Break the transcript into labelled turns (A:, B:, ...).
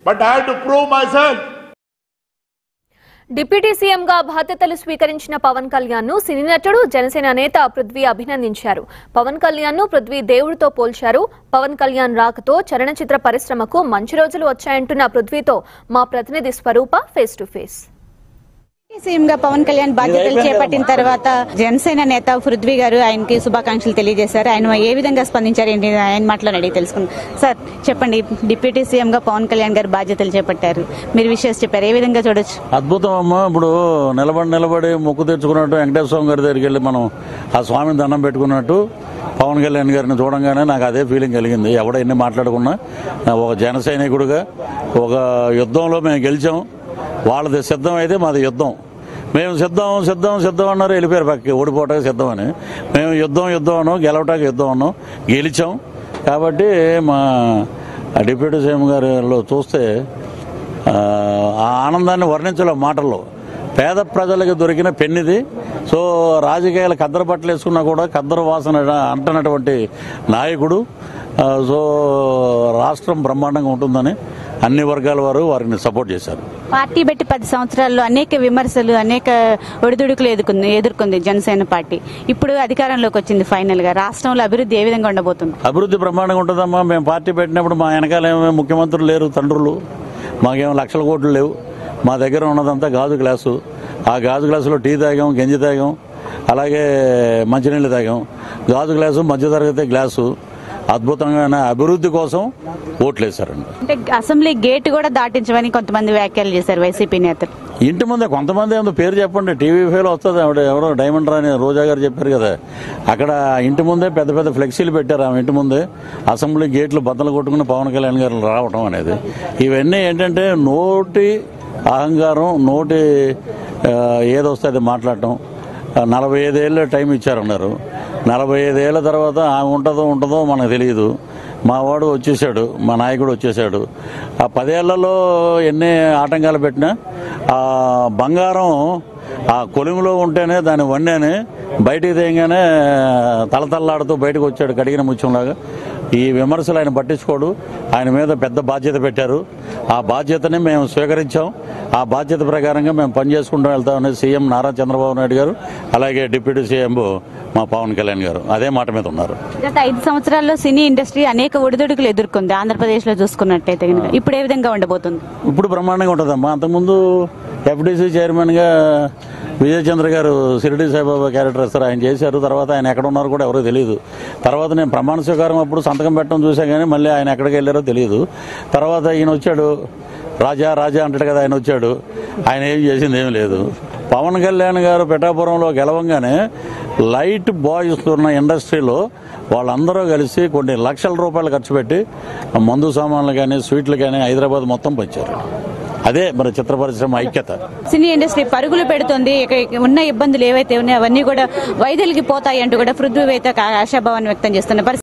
A: but I had to prove myself.
B: Deputy సీఎంగా బాధ్యతలు స్వీకరించిన పవన్ కళ్యాణ్ ను సినీ నటుడు జనసేన నేత పృథ్వీ అభినందించారు పవన్ కళ్యాణ్ ను పృథ్వీ దేవుడితో పోల్చారు పవన్ కళ్యాణ్ రాకతో చలనచిత్ర పరిశ్రమకు మంచి రోజులు వచ్చాయంటున్న పృథ్వీతో మా ప్రతినిధి స్వరూప ఫేస్ టు ఫేస్
C: సీఎంగా పవన్ కళ్యాణ్ బాధ్యతలు చేపట్టిన తర్వాత జనసేన నేత పృథ్వీ గారు ఆయనకి శుభాకాంక్షలు తెలియజేశారు ఆయన ఏ విధంగా స్పందించారు ఏంటి ఆయన మాటలను అడిగి తెలుసుకుందాం సార్ చెప్పండి డిప్యూటీ సీఎంగా పవన్ కళ్యాణ్ గారు బాధ్యతలు చేపట్టారు మీరు విషయాలు చెప్పారు ఏ విధంగా చూడొచ్చు
D: అద్భుతం అమ్మా ఇప్పుడు నిలబడి నిలబడి మొక్కు తెచ్చుకున్నట్టు వెంకటేశ్వర స్వామి గారి దగ్గరికి వెళ్ళి మనం ఆ స్వామిని దండం పెట్టుకున్నట్టు పవన్ కళ్యాణ్ గారిని చూడంగానే నాకు అదే ఫీలింగ్ కలిగింది ఎవడ ఎన్ని మాట్లాడుకున్నా ఒక జన సైనికుడిగా ఒక యుద్ధంలో మేము గెలిచాం వాళ్ళది సిద్ధం అయితే మాది యుద్ధం మేము సిద్ధం సిద్ధం సిద్ధం అన్నారు వెళ్ళిపోయారు పక్కకి ఓడిపోవటానికి సిద్ధం అని మేము యుద్ధం యుద్ధం అన్నాం గెలవటానికి యుద్ధం అన్నాం గెలిచాం కాబట్టి మా డిప్యూటీ సీఎం గారిలో చూస్తే ఆ ఆ ఆనందాన్ని వర్ణించలేం మాటల్లో పేద ప్రజలకు దొరికిన పెన్నిది సో రాజకీయాలు కద్దరు బట్టలు వేసుకున్నా కూడా కద్దరు వాసన అంటున్నటువంటి నాయకుడు ఆ, సో రాష్ట్రం బ్రహ్మాండంగా ఉంటుందని అన్ని వర్గాల వారు వారిని సపోర్ట్ చేశారు
C: పార్టీ పెట్టి పది సంవత్సరాల్లో అనేక విమర్శలు అనేక ఒడిదుడుకులు ఎదుర్కొంది ఎదుర్కొంది జనసేన పార్టీ ఇప్పుడు అధికారంలోకి వచ్చింది ఫైనల్ గా రాష్ట్రంలో అభివృద్ధి ఏ విధంగా ఉండబోతుంది
D: అభివృద్ధి బ్రహ్మాండంగా ఉంటుందమ్మా మేము పార్టీ పెట్టినప్పుడు మా వెనకాల ఏమో ముఖ్యమంత్రులు లేరు తండ్రులు మాకేమో లక్షల కోట్లు లేవు మా దగ్గర ఉన్నదంతా గాజు గ్లాసు ఆ గాజు గ్లాసులో టీ తాగాం గంజి తాగాం అలాగే మంచినీళ్ళు తాగాం గాజు గ్లాసు మధ్యతరగతి గ్లాసు అద్భుతంగా అభివృద్ధి కోసం ఓట్లేశారండి
C: అంటే అసెంబ్లీ గేట్ కూడా దాటించమని కొంతమంది వ్యాఖ్యలు చేశారు వైసీపీ నేతలు
D: ఇంటి ముందే కొంతమంది ఏమో పేరు చెప్పండి టీవీ ఫేలో వస్తుంది ఆవిడ ఎవరో డైమండ్ రాని రోజా గారు చెప్పారు కదా అక్కడ ఇంటి ముందే పెద్ద పెద్ద ఫ్లెక్సీలు పెట్టారు ఆమె ఇంటి ముందే అసెంబ్లీ గేట్లు బద్దలు కొట్టుకుని పవన్ కళ్యాణ్ గారు రావటం అనేది ఇవన్నీ ఏంటంటే నోటి అహంకారం నోటి ఆ, ఏదొస్తే అది మాట్లాడటం ఆ, నలభై ఐదేళ్ళు టైం ఇచ్చారన్నారు నలభై ఐదేళ్ల తర్వాత ఆమె ఉంటుందో ఉంటుందో మనకు తెలియదు మా వాడు వచ్చేసాడు మా నాయకుడు వచ్చేసాడు ఆ పదేళ్లలో ఎన్ని ఆటంకాలు పెట్టినా ఆ బంగారం ఆ కొలుములో ఉంటేనే దాని వన్నేని బయటికి తీయగానే తలతల్లాడుతూ బయటకు వచ్చాడు కడిగిన ముత్యంలాగా ఈ విమర్శలు ఆయన పట్టించుకోడు ఆయన మీద పెద్ద బాధ్యత పెట్టారు ఆ బాధ్యతని మేము స్వీకరించాం ఆ బాధ్యత ప్రకారంగా మేము పనిచేసుకుంటూ వెళ్తామని సీఎం నారా చంద్రబాబు నాయుడు గారు అలాగే డిప్యూటీ సీఎం మా పవన్ కళ్యాణ్ గారు అదే మాట మీద ఉన్నారు
C: గత ఐదు సంవత్సరాల్లో సినీ ఇండస్ట్రీ అనేక ఒడిదుడుకులు ఎదుర్కొంది ఆంధ్రప్రదేశ్ లో చూసుకున్నట్టయితే కనుక ఇప్పుడు ఏ విధంగా ఉండబోతుంది
D: ఇప్పుడు బ్రహ్మాండంగా ఉంటుందమ్మా అంతకుముందు ఎఫ్డీసీ చైర్మన్గా విజయచంద్ర గారు షిరిడి సాయిబాబా క్యారెక్టర్ ఇస్తారు ఆయన చేశారు తర్వాత ఆయన ఎక్కడ ఉన్నారో కూడా ఎవరో తెలియదు తర్వాత నేను ప్రమాణ స్వీకారం అప్పుడు సంతకం పెట్టడం చూసా కానీ మళ్ళీ ఆయన ఎక్కడికి వెళ్ళారో తెలియదు తర్వాత ఈయన వచ్చాడు రాజా రాజా అంటాడు కదా ఆయన వచ్చాడు ఆయన ఏం చేసింది ఏం లేదు పవన్ కళ్యాణ్ గారు పిఠాపురంలో గెలవంగానే లైట్ బాయ్స్ ఉన్న ఇండస్ట్రీలో వాళ్ళందరూ కలిసి కొన్ని లక్షల రూపాయలు ఖర్చు పెట్టి మందు సామాన్లు కానీ స్వీట్లు కానీ హైదరాబాద్ మొత్తం పంచారు అదే మన చిత్ర పరిశ్రమ ఐక్యత
C: సినీ ఇండస్ట్రీ పరుగులు పెడుతుంది ఇక ఉన్న ఇబ్బందులు ఏవైతే ఉన్నాయో అవన్నీ కూడా వైద్యులకి పోతాయి అంటూ కూడా పృథ్వీ అయితే ఆశాభావాన్ని వ్యక్తం చేస్తున్న పరిస్థితి